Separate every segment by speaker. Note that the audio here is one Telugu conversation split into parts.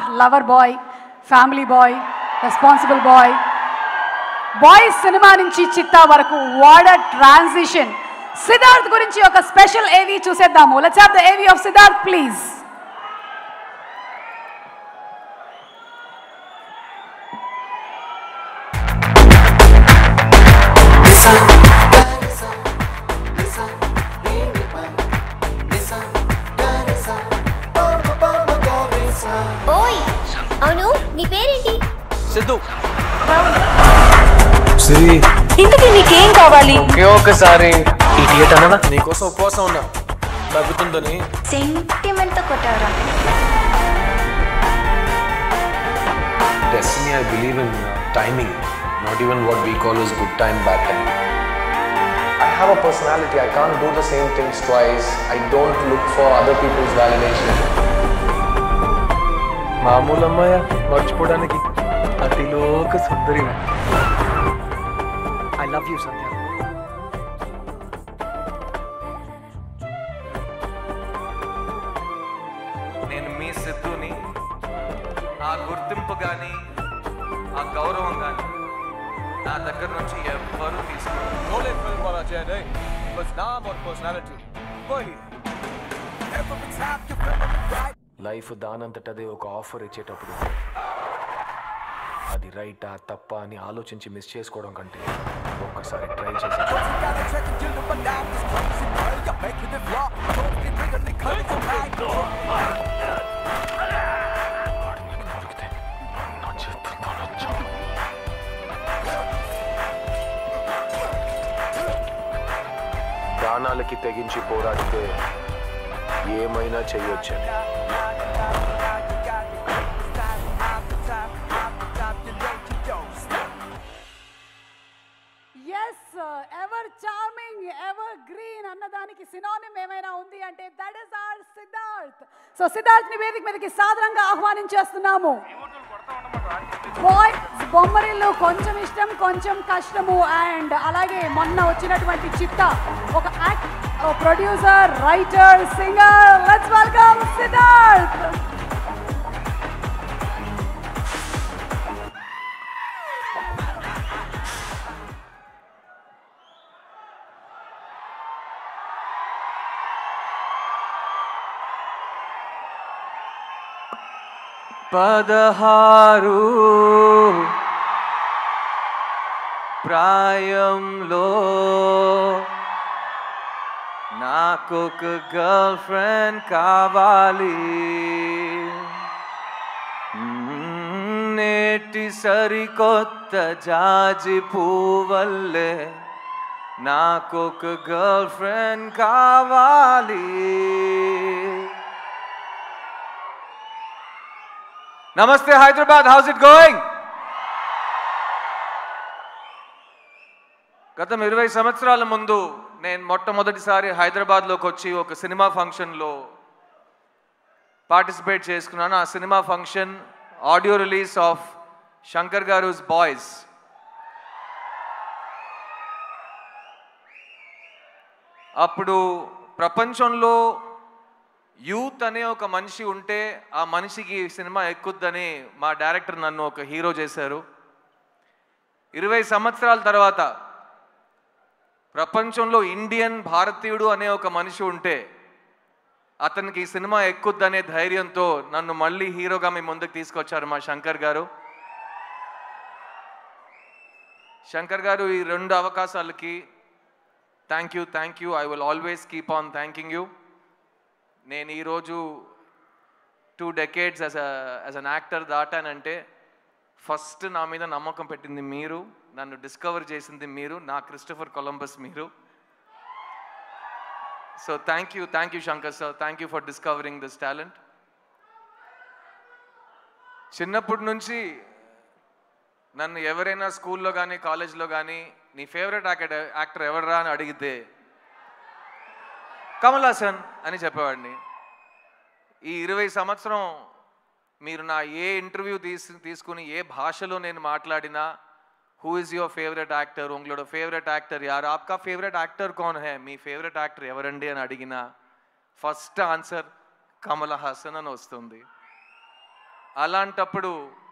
Speaker 1: Lover boy family boy responsible boy boys cinema నుంచి చిత్తా వరకు వాడ ట్రాన్సిషన్ సిద్ధార్థ్ గురించి ఒక స్పెషల్ ఏవి చూసేద్దాము let's have the AV of Siddharth please
Speaker 2: ఓయ్ అవును నీ పేరేంటి
Speaker 3: సిద్ధు
Speaker 4: సిరి
Speaker 5: ఇంతకీ నీకేం కావాలి
Speaker 3: ఒకే ఒక్కసారి ఇడియట్ అనవా నీకోసం ఉపవాసం ఉన్నా తగ్గుతుందని
Speaker 2: సెంటిమెంట్ తో కొట్టారా
Speaker 4: destiny I believe in uh, timing, not even what we call as good time, bad time. I have a personality, I can't do the same things twice. I don't look for other people's validation.
Speaker 3: మామూలు అమ్మాయ మర్చిపోవడానికి అతిలోక సుందరి ఐ లవ్ యూ సంధ్య
Speaker 6: నేను మీ సిద్ధుని ఆ గుర్తింపు కానీ ఆ గౌరవం కానీ నా దగ్గర నుంచి ఎవ్వరూ తీసుకోరు
Speaker 3: रोले फिल्म वाला जय नहीं बस नाम और पर्सनालिटी वही
Speaker 4: లైఫ్ దానంతటదే ఒక ఆఫర్ ఇచ్చేటప్పుడు అది రైటా తప్ప అని ఆలోచించి మిస్ చేసుకోవడం కంటే ఒక్కసారి ట్రై చేసి వాడు నీకు దొరికితే నా చేతులతో నచ్చావు ప్రాణాలకి తెగించి పోరాడితే ఏమైనా చెయ్యొచ్చని
Speaker 1: as ever charming evergreen అన్నదానికి సినానిమ్ ఏమైనా ఉంది అంటే that is R Siddharth so Siddharth ని వేదిక మీదకి సాదరంగా ఆహ్వానించేస్తున్నాము బాయ్స్ బొమ్మరిల్లు కొంచెం ఇష్టం కొంచెం కష్టము అండ్ అలాగే మొన్న వచ్చినటువంటి చిత్త ఒక act producer writer singer let's welcome Siddharth
Speaker 6: పదహారు ప్రాయంలో నాకొక గర్ల్ ఫ్రెండ్ కావాలి మ్మ్, నేటి సరికొత్త జాజి పువ్వల్లే నాకొక గర్ల్ ఫ్రెండ్ కావాలి నమస్తే హైదరాబాద్ హౌస్ ఇట్ గోయింగ్ గతం ఇరవై సంవత్సరాల ముందు నేను మొట్టమొదటిసారి హైదరాబాద్లోకి వచ్చి ఒక సినిమా ఫంక్షన్లో పార్టిసిపేట్ చేసుకున్నాను ఆ cinema function audio release of Shankar గారుస్ బాయ్స్ అప్పుడు ప్రపంచంలో యూత్ అనే ఒక మనిషి ఉంటే ఆ మనిషికి ఈ సినిమా ఎక్కుద్దని మా డైరెక్టర్ నన్ను ఒక హీరో చేశారు ఇరవై సంవత్సరాల తర్వాత ప్రపంచంలో ఇండియన్ భారతీయుడు అనే ఒక మనిషి ఉంటే అతనికి ఈ సినిమా ఎక్కుద్దనే ధైర్యంతో నన్ను మళ్ళీ హీరోగా మీ ముందుకు తీసుకొచ్చారు మా శంకర్ గారు శంకర్ గారు ఈ రెండు అవకాశాలకి thank you thank you I will always keep on thanking you నేను ఈరోజు two decades as as an actor దాటానంటే ఫస్ట్ నా మీద నమ్మకం పెట్టింది మీరు నన్ను డిస్కవర్ చేసింది మీరు నా క్రిస్టఫర్ కొలంబస్ మీరు so thank you thank you Shankar sir thank you for discovering this talent చిన్నప్పటి నుంచి నన్ను ఎవరైనా స్కూల్లో కానీ కాలేజ్లో కానీ నీ ఫేవరెట్ యాక్టర్ యాక్టర్ ఎవడరా అని అడిగితే కమల్ హాసన్ అని చెప్పేవాడిని ఈ ఇరవై సంవత్సరం మీరు నా ఏ ఇంటర్వ్యూ తీసి తీసుకుని ఏ భాషలో నేను మాట్లాడినా who is your favourite actor ఉంగళోడ ఫేవరెట్ యాక్టర్ యారు ఆప్కా ఫేవరెట్ యాక్టర్ కౌన్ హే మీ ఫేవరెట్ యాక్టర్ ఎవరండి అని అడిగినా ఫస్ట్ ఆన్సర్ కమల్ హాసన్ అని వస్తుంది అలాంటప్పుడు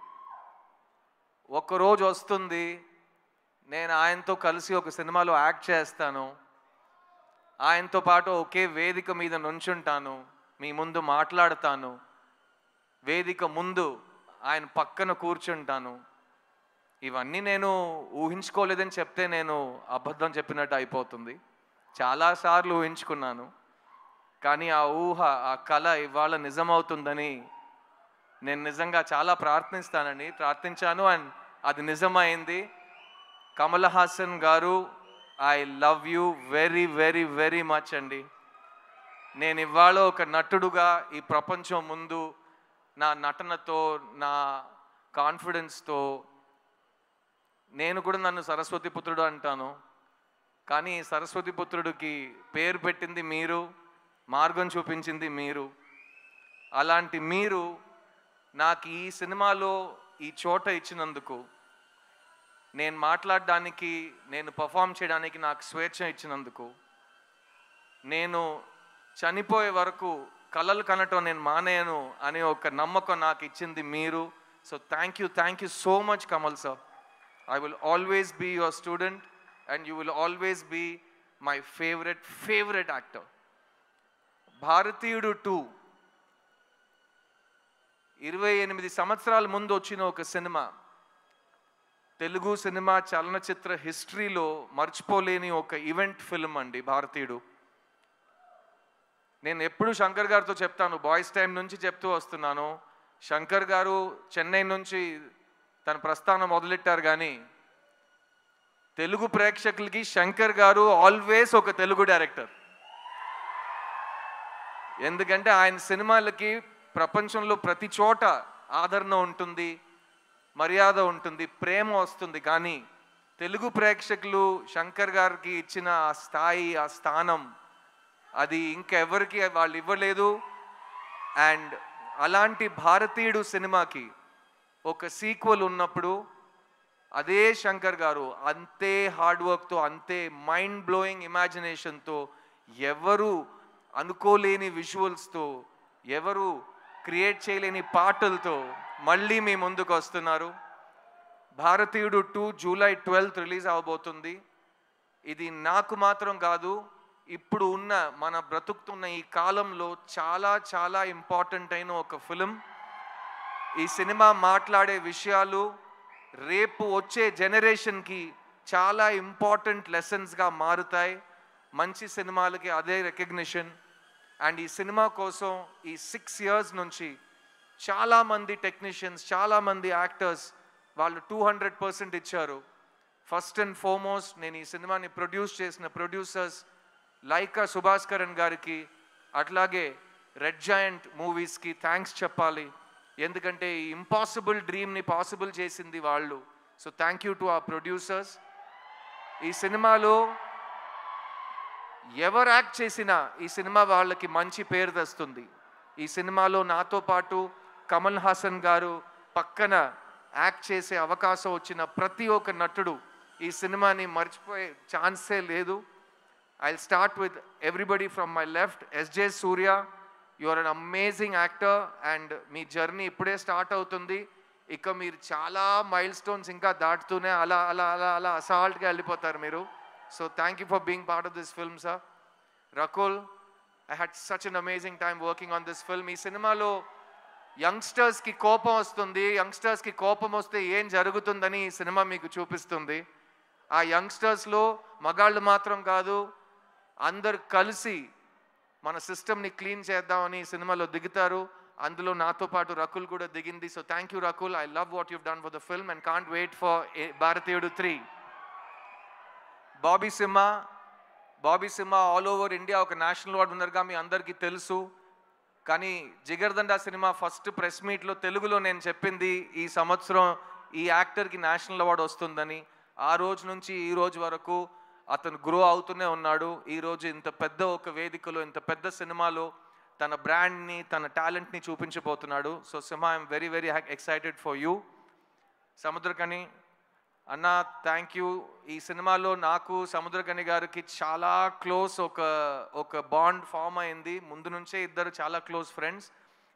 Speaker 6: ఒక్కరోజు వస్తుంది నేను ఆయనతో కలిసి ఒక సినిమాలో యాక్ట్ చేస్తాను ఆయనతో పాటు ఒకే వేదిక మీద నుంచుంటాను మీ ముందు మాట్లాడతాను వేదిక ముందు ఆయన పక్కన కూర్చుంటాను ఇవన్నీ నేను ఊహించుకోలేదని చెప్తే నేను అబద్ధం చెప్పినట్టు అయిపోతుంది చాలాసార్లు ఊహించుకున్నాను కానీ ఆ ఊహ ఆ కళ ఇవాళ నిజమవుతుందని నేను నిజంగా చాలా ప్రార్థిస్తానండి ప్రార్థించాను అండ్ అది నిజమైంది Kamal Haasan garu I love you very very very much అండి నేను ఇవాళ ఒక నటుడుగా ఈ ప్రపంచం ముందు నా నటనతో నా కాన్ఫిడెన్స్తో నేను కూడా నన్ను సరస్వతి పుత్రుడు అంటాను కానీ సరస్వతి పుత్రుడికి పేరు పెట్టింది మీరు మార్గం చూపించింది మీరు అలాంటి మీరు నాకు ఈ సినిమాలో ఈ చోట ఇచ్చినందుకు నేను మాట్లాడడానికి నేను పర్ఫామ్ చేయడానికి నాకు స్వేచ్ఛ ఇచ్చినందుకు నేను చనిపోయే వరకు కళలు కనటం నేను మానేయను అనే ఒక నమ్మకం నాకు ఇచ్చింది మీరు so thank you thank you so much Kamal sir I will always be your student and you will always be my favourite favourite actor Bharatheeyudu two ఇరవై ఎనిమిది సంవత్సరాల ముందు వచ్చిన ఒక సినిమా తెలుగు సినిమా చలనచిత్ర హిస్టరీలో మర్చిపోలేని ఒక ఈవెంట్ ఫిల్మ్ అండి భారతీయుడు నేను ఎప్పుడు శంకర్ గారితో చెప్తాను బాయ్స్ టైం నుంచి చెప్తూ వస్తున్నాను శంకర్ గారు చెన్నై నుంచి తన ప్రస్థానం మొదలెట్టారు కానీ తెలుగు ప్రేక్షకులకి శంకర్ గారు ఆల్వేస్ ఒక తెలుగు డైరెక్టర్ ఎందుకంటే ఆయన సినిమాలకి ప్రపంచంలో ప్రతి చోట ఆదరణ ఉంటుంది మర్యాద ఉంటుంది ప్రేమ వస్తుంది కానీ తెలుగు ప్రేక్షకులు శంకర్ గారికి ఇచ్చిన ఆ స్థాయి ఆ స్థానం అది ఇంకెవరికి వాళ్ళు ఇవ్వలేదు అండ్ అలాంటి భారతీయుడు సినిమాకి ఒక సీక్వల్ ఉన్నప్పుడు అదే శంకర్ గారు అంతే హార్డ్ వర్క్తో అంతే మైండ్ బ్లోయింగ్ ఇమాజినేషన్తో ఎవరు అనుకోలేని విజువల్స్తో ఎవరు క్రియేట్ చేయలేని పాటలతో మళ్ళీ మీ ముందుకు వస్తున్నారు భారతీయుడు టూ జూలై ట్వెల్త్ రిలీజ్ అవబోతుంది ఇది నాకు మాత్రం కాదు ఇప్పుడు ఉన్న మన బ్రతుకుతున్న ఈ కాలంలో చాలా చాలా ఇంపార్టెంట్ అయిన ఒక ఫిలిం ఈ సినిమా మాట్లాడే విషయాలు రేపు వచ్చే జనరేషన్కి చాలా ఇంపార్టెంట్ లెసన్స్గా మారుతాయి మంచి సినిమాలకి అదే రికగ్నిషన్ అండ్ ఈ సినిమా కోసం ఈ సిక్స్ ఇయర్స్ నుంచి చాలామంది టెక్నీషియన్స్ చాలామంది యాక్టర్స్ వాళ్ళు టూ హండ్రెడ్ పర్సెంట్ ఇచ్చారు ఫస్ట్ అండ్ ఫార్మోస్ట్ నేను ఈ సినిమాని ప్రొడ్యూస్ చేసిన ప్రొడ్యూసర్స్ లైకా సుభాస్కరన్ గారికి అట్లాగే రెడ్ జాయింట్ మూవీస్కి థ్యాంక్స్ చెప్పాలి ఎందుకంటే ఈ ఇంపాసిబుల్ డ్రీమ్ని పాసిబుల్ చేసింది వాళ్ళు సో థ్యాంక్ యూ టు ఆ ప్రొడ్యూసర్స్ ఈ సినిమాలో ఎవరు యాక్ట్ చేసినా ఈ సినిమా వాళ్ళకి మంచి పేరు తెస్తుంది ఈ సినిమాలో నాతో పాటు కమల్ హాసన్ గారు పక్కన యాక్ట్ చేసే అవకాశం వచ్చిన ప్రతి ఒక్క నటుడు ఈ సినిమాని మర్చిపోయే ఛాన్సే లేదు I start with everybody from my left SJ Suryah you are an amazing actor and మీ జర్నీ ఇప్పుడే స్టార్ట్ అవుతుంది ఇక మీరు చాలా మైల్ స్టోన్స్ ఇంకా దాటుతూనే అలా అలా అలా అలా అసాల్ట్గా వెళ్ళిపోతారు మీరు so thank you for being part of this film sir Rakul I had such an amazing time working on this film ఈ సినిమాలో యంగ్స్టర్స్కి కోపం వస్తుంది యంగ్స్టర్స్కి కోపం వస్తే ఏం జరుగుతుందని ఈ సినిమా మీకు చూపిస్తుంది ఆ యంగ్స్టర్స్లో మగాళ్ళు మాత్రం కాదు అందరు కలిసి మన సిస్టమ్ని క్లీన్ చేద్దామని ఈ సినిమాలో దిగుతారు అందులో నాతో పాటు రకుల్ కూడా దిగింది so thank you Rakul I love what you've done for the film and can't wait for Bharatheeyudu three Bobby Simha Bobby Simha all over India ఒక నేషనల్ అవార్డు ఉన్నారుగా మీ అందరికీ తెలుసు కానీ జిగర్దండా సినిమా ఫస్ట్ ప్రెస్ మీట్లో తెలుగులో నేను చెప్పింది ఈ సంవత్సరం ఈ యాక్టర్కి నేషనల్ అవార్డు వస్తుందని ఆ రోజు నుంచి ఈ రోజు వరకు అతను గ్రో అవుతూనే ఉన్నాడు ఈ రోజు ఇంత పెద్ద ఒక వేదికలో ఇంత పెద్ద సినిమాలో తన బ్రాండ్ని తన టాలెంట్ని చూపించబోతున్నాడు so Simha I'm very very excited for you Samuthirakani anna thank you ఈ సినిమాలో నాకు సముద్రకని గారికి చాలా క్లోజ్ ఒక ఒక బాండ్ ఫామ్ అయింది ముందు నుంచే ఇద్దరు చాలా క్లోజ్ ఫ్రెండ్స్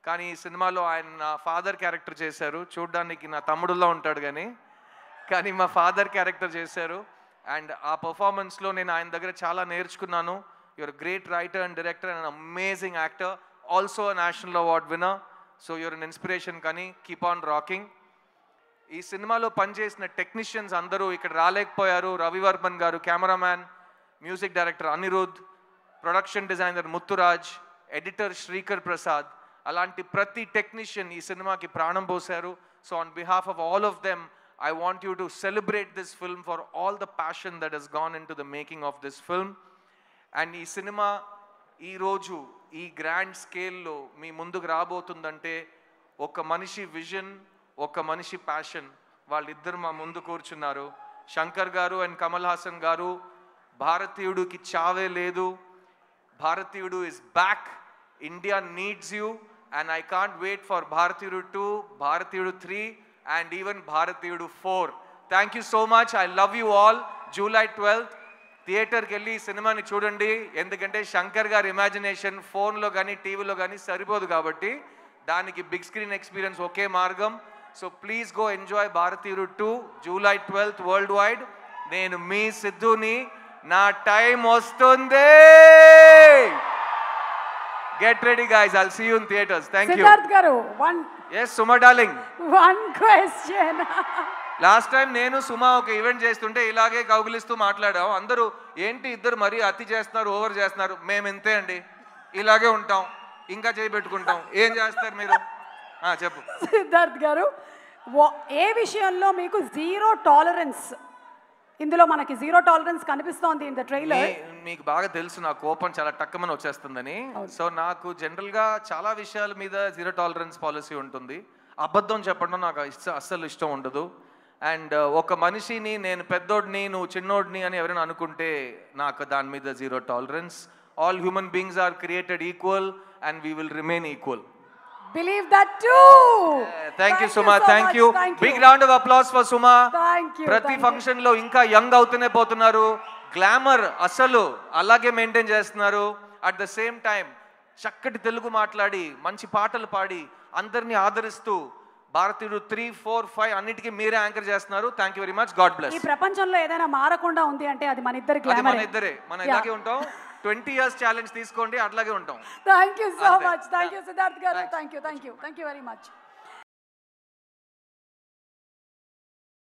Speaker 6: కానీ ఈ సినిమాలో ఆయన నా ఫాదర్ క్యారెక్టర్ చేశారు చూడ్డానికి నా తమ్ముడులో ఉంటాడు కానీ కానీ మా ఫాదర్ క్యారెక్టర్ చేశారు అండ్ ఆ పర్ఫార్మెన్స్లో నేను ఆయన దగ్గర చాలా నేర్చుకున్నాను your great writer and director and amazing actor also national award winner so your an inspiration కానీ కీప్ ఆన్ రాకింగ్ ఈ సినిమాలో పనిచేసిన టెక్నీషియన్స్ అందరూ ఇక్కడ రాలేకపోయారు Ravi Varman garu cameraman music director Anirudh production designer Muthuraj editor Sreekar Prasad అలాంటి ప్రతి టెక్నీషియన్ ఈ సినిమాకి ప్రాణం పోశారు so on behalf of all of them I want you to celebrate this film for all the passion that Hess gone in to the making of this film and ఈ సినిమా ఈరోజు ఈ గ్రాండ్ స్కేల్లో మీ ముందుకు రాబోతుందంటే ఒక మనిషి విజన్ ఒక మనిషి ప్యాషన్ వాళ్ళిద్దరు మా ముందు కూర్చున్నారు శంకర్ గారు అండ్ కమల్ హాసన్ గారు భారతీయుడికి చావే లేదు Bharatheeyudu is back India needs you and I can't wait for Bharatheeyudu two Bharatheeyudu three and even Bharatheeyudu four thank you so much I love you all July twelfth థియేటర్కి వెళ్ళి ఈ సినిమాని చూడండి ఎందుకంటే శంకర్ గారి ఇమాజినేషన్ ఫోన్లో కానీ టీవీలో కానీ సరిపోదు కాబట్టి దానికి బిగ్ స్క్రీన్ ఎక్స్పీరియన్స్ ఒకే మార్గం so please go enjoy Bharatheeyudu two July twelfth worldwide నేను మీ సిద్ధుని నా టైం వస్తుంది get ready guys I'll see you in theatres thank you
Speaker 1: Siddharth garu one
Speaker 6: ఎస్ Suma darling
Speaker 1: one question
Speaker 6: last time నేను సుమా ఒక ఈవెంట్ చేస్తుంటే ఇలాగే కౌగిలిస్తూ మాట్లాడాం అందరూ ఏంటి ఇద్దరు మరీ అతి చేస్తున్నారు ఓవర్ చేస్తున్నారు మేము ఇంతే అండి ఇలాగే ఉంటాం ఇంకా చేయి పెట్టుకుంటాం ఏం చేస్తారు మీరు ఆ, చెప్పు
Speaker 1: సిద్ధార్థ్ గారు వా- ఏ విషయంలో మీకు జీరో టాలరెన్స్ ఇందులో మనకి జీరో టాలరెన్స్ కనిపిస్తోంది ఇన్ ద ట్రైలర్
Speaker 6: మీ- మీకు బాగా తెలుసు నా కోపం చాలా టక్కమని వచ్చేస్తుందని సో నాకు జనరల్గా చాలా విషయాల మీద జీరో టాలరెన్స్ పాలసీ ఉంటుంది అబద్ధం చెప్పడం నాకు ఇష్ట అస్సలు ఇష్టం ఉండదు అండ్ ఒక మనిషిని నేను పెద్దోడిని నువ్వు చిన్నోడిని అని ఎవరైనా అనుకుంటే నాకు దాని మీద zero tolerance all human beings are created equal and we will remain equal
Speaker 1: believe that too
Speaker 6: thank you Suma thank you big round of applause for Suma
Speaker 1: Thank you,
Speaker 6: ప్రతి
Speaker 1: thank you.
Speaker 6: ఫంక్షన్ లో ఇంకా యంగ్ అవుతూనే పోతున్నారు గ్లామర్ అసలు అలాగే మెయింటైన్ చేస్తున్నారు అట్ ద సేమ్ టైం చక్కటి తెలుగు మాట్లాడి మంచి పాటలు పాడి అందరినీ ఆదరిస్తూ భారతీయుడు త్రీ ఫోర్ ఫైవ్ అన్నిటికీ మీరే యాంకర్ చేస్తున్నారు thank you very much god
Speaker 1: ఈ
Speaker 6: బ్లెస్
Speaker 1: ప్రపంచంలో ఏదైనా మారకుండా ఉంది అంటే అది మన ఇద్దరి
Speaker 6: అది మన
Speaker 1: గ్లామర్
Speaker 6: ఇద్దరే మనం ఇలాగే ఉంటాం ట్వంటీ ఇయర్స్ ఛాలెంజ్ తీసుకోండి అట్లాగే ఉంటాం
Speaker 1: థ్యాంక్ యూ సో
Speaker 6: అంతే.
Speaker 1: Much thank you Siddharth garu
Speaker 6: Thanks.
Speaker 1: Thank you thank you thank you very much